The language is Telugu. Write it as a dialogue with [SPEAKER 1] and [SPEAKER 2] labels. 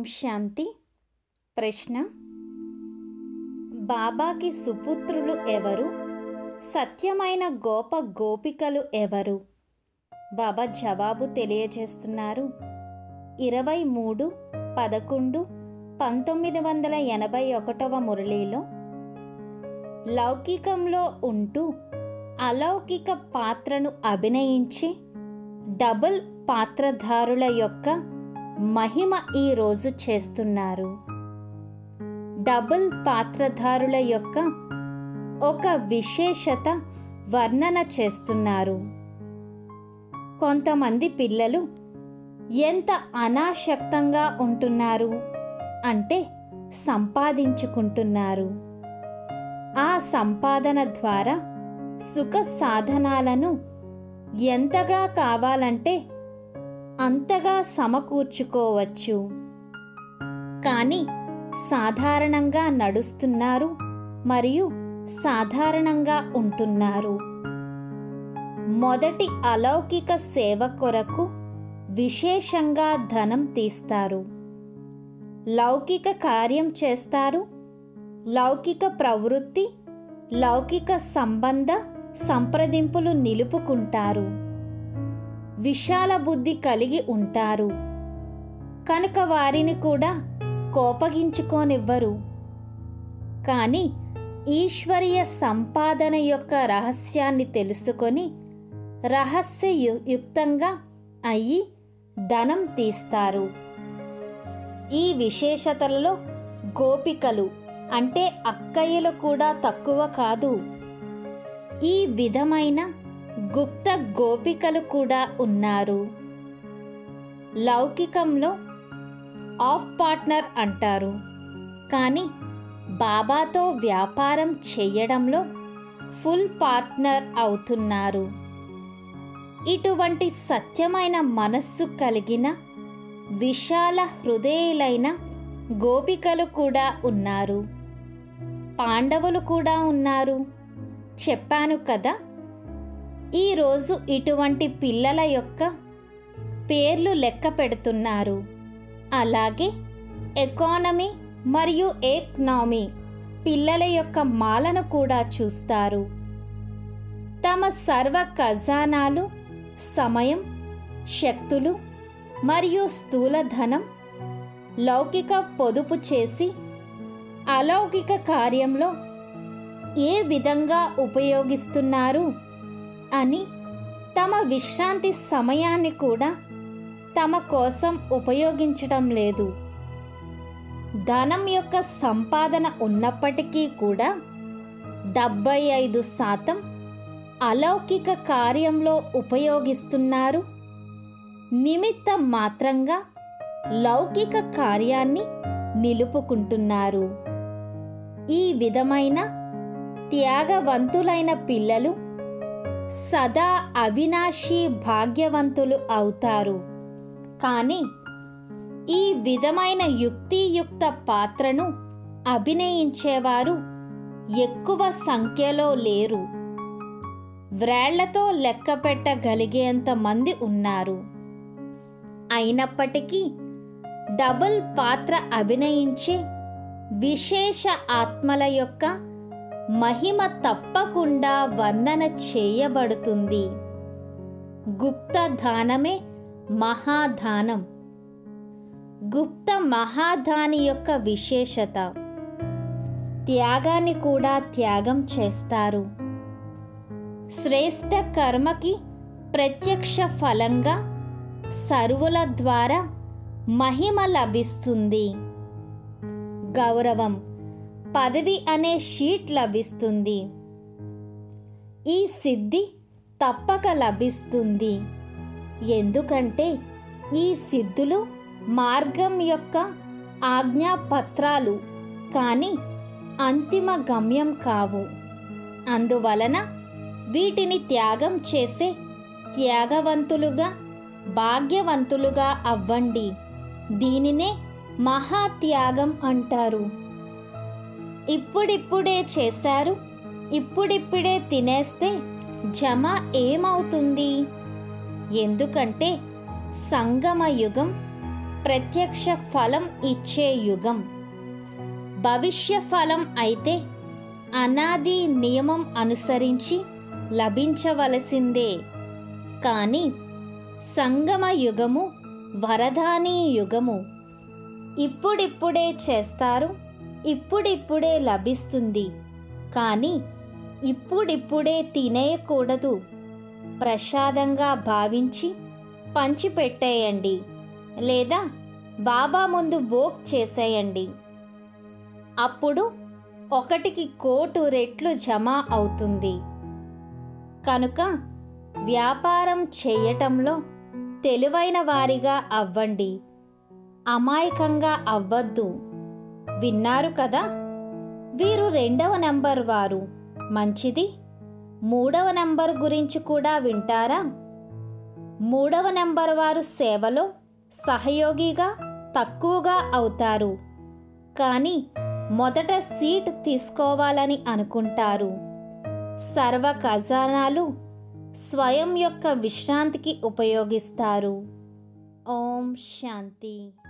[SPEAKER 1] శాంతి ప్రశ్న బాబాకి సుపుత్రులు ఎవరు సత్యమైన గోప గోపికలు ఎవరు బాబా జవాబు తెలియజేస్తున్నారు ఇరవై మూడు పదకొండు పంతొమ్మిది వందల ఎనభై ఒకటవ మురళిలో లౌకికంలో ఉంటూ అలౌకిక పాత్రను అభినయించి డబుల్ పాత్రధారుల యొక్క మహిమ ఈ రోజు చేస్తున్నారు డబుల్ పాత్రధారుల యొక్క ఒక విశేషత వర్ణన చేస్తున్నారు కొంతమంది పిల్లలు ఎంత అనాసక్తంగా ఉంటున్నారు అంటే సంపాదించుకుంటున్నారు ఆ సంపాదన ద్వారా సుఖ సాధనాలను ఎంతగా కావాలంటే అంతగా సమకూర్చుకోవచ్చు కానీ సాధారణంగా నడుస్తున్నారు మరియు సాధారణంగా ఉంటున్నారు మొదటి అలౌకిక సేవ కొరకు విశేషంగా ధనం తీస్తారు లౌకిక కార్యం చేస్తారు లౌకిక ప్రవృత్తి లౌకిక సంబంధ సంప్రదింపులు నిలుపుకుంటారు విశాల బుద్ధి కలిగి ఉంటారు కనుక వారిని కూడా కోపగించుకోనివ్వరు కానీ ఈశ్వరీయ సంపాదన యొక్క రహస్యాన్ని తెలుసుకొని రహస్యయుక్తంగా అయ్యి ధనం తీస్తారు ఈ విశేషతలలో గోపికలు అంటే అక్కయ్యలు కూడా తక్కువ కాదు ఈ విధమైన గుప్త గోపికలు కూడా ఉన్నారు లౌకికంలో ఆఫ్ పార్ట్నర్ అంటారు కానీ బాబాతో వ్యాపారం చేయడంలో ఫుల్ పార్ట్నర్ అవుతున్నారు ఇటువంటి సత్యమైన మనస్సు కలిగిన విశాల హృదయులైన గోపికలు కూడా ఉన్నారు పాండవులు కూడా ఉన్నారు చెప్పాను కదా ఈరోజు ఇటువంటి పిల్లల యొక్క పేర్లు లెక్క పెడుతున్నారు అలాగే ఎకానమీ మరియు ఎకనామీ పిల్లల యొక్క మాలను కూడా చూస్తారు తమ సర్వ ఖజానాలు సమయం శక్తులు మరియు స్థూల ధనం లౌకిక పొదుపు చేసి అలౌకిక కార్యంలో ఏ విధంగా ఉపయోగిస్తున్నారు అని తమ విశ్రాంతి సమయాన్ని కూడా తమ కోసం ఉపయోగించటం లేదు ధనం యొక్క సంపాదన ఉన్నప్పటికీ కూడా డెబ్బై ఐదు శాతం అలౌకిక కార్యంలో ఉపయోగిస్తున్నారు నిమిత్తం మాత్రంగా లౌకిక కార్యాన్ని నిలుపుకుంటున్నారు ఈ విధమైన త్యాగవంతులైన పిల్లలు సదా అవినాశీ భాగ్యవంతులు అవుతారు కానీ ఈ విధమైన యుక్తియుక్త పాత్రను అభినయించేవారు ఎక్కువ సంఖ్యలో లేరు వ్రేళ్లతో లెక్క పెట్టగలిగేంత మంది ఉన్నారు అయినప్పటికీ డబుల్ పాత్ర అభినయించే విశేష ఆత్మల యొక్క మహిమ తప్పకుండా వర్ణన చేయబడుతుంది గుప్త దానమే మహాదానం గుప్త మహాదాని యొక్క విశేషత త్యాగాన్ని కూడా త్యాగం చేస్తారు శ్రేష్ట కర్మకి ప్రత్యక్ష ఫలంగా సర్వుల ద్వారా మహిమ లభిస్తుంది గౌరవం పదవి అనే షీట్ లభిస్తుంది ఈ సిద్ధి తప్పక లభిస్తుంది ఎందుకంటే ఈ సిద్ధులు మార్గం యొక్క ఆజ్ఞాపత్రాలు కానీ అంతిమ గమ్యం కావు అందువలన వీటిని త్యాగం చేసే త్యాగవంతులుగా భాగ్యవంతులుగా అవ్వండి దీనినే మహాత్యాగం అంటారు ఇప్పుడిప్పుడే చేశారు ఇప్పుడిప్పుడే తినేస్తే జమ ఏమవుతుంది ఎందుకంటే సంగమ యుగం ప్రత్యక్ష ఫలం ఇచ్చే యుగం భవిష్య ఫలం అయితే అనాది నియమం అనుసరించి లభించవలసిందే కానీ సంగమ యుగము వరదాని యుగము ఇప్పుడిప్పుడే చేస్తారు ఇప్పుడిప్పుడే లభిస్తుంది కానీ ఇప్పుడిప్పుడే తినేయకూడదు ప్రసాదంగా భావించి పంచిపెట్టేయండి లేదా బాబా ముందు బోక్ చేసేయండి అప్పుడు ఒకటికి కోటు రెట్లు జమ అవుతుంది కనుక వ్యాపారం చేయటంలో తెలివైన వారిగా అవ్వండి అమాయకంగా అవ్వద్దు విన్నారు కదా వీరు రెండవ నంబర్ వారు మంచిది మూడవ నంబర్ గురించి కూడా వింటారా మూడవ నంబర్ వారు సేవలో సహయోగిగా తక్కువగా అవుతారు కానీ మొదట సీట్ తీసుకోవాలని అనుకుంటారు సర్వ ఖజానాలు స్వయం యొక్క విశ్రాంతికి ఉపయోగిస్తారు ఓం శాంతి